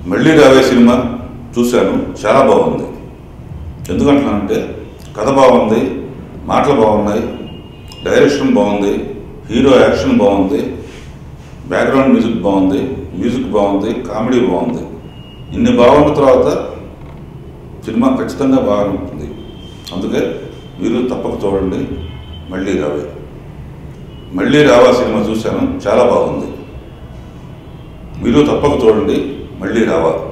మళ్ళీ రావే సినిమా చూశాను చాలా బాగుంది ఎందుకంటున్నానంటే కథ బాగుంది మాటలు బాగున్నాయి డైరెక్షన్ బాగుంది హీరో యాక్షన్ బాగుంది బ్యాక్గ్రౌండ్ మ్యూజిక్ బాగుంది మ్యూజిక్ బాగుంది కామెడీ బాగుంది ఇన్ని బాగున్న తర్వాత సినిమా ఖచ్చితంగా బాగా ఉంటుంది అందుకే మీరు తప్పక చూడండి మళ్ళీ రావే మళ్ళీ రావా సినిమా చూశాను చాలా బాగుంది మీరు తప్పక చూడండి మళ్ళీ రావా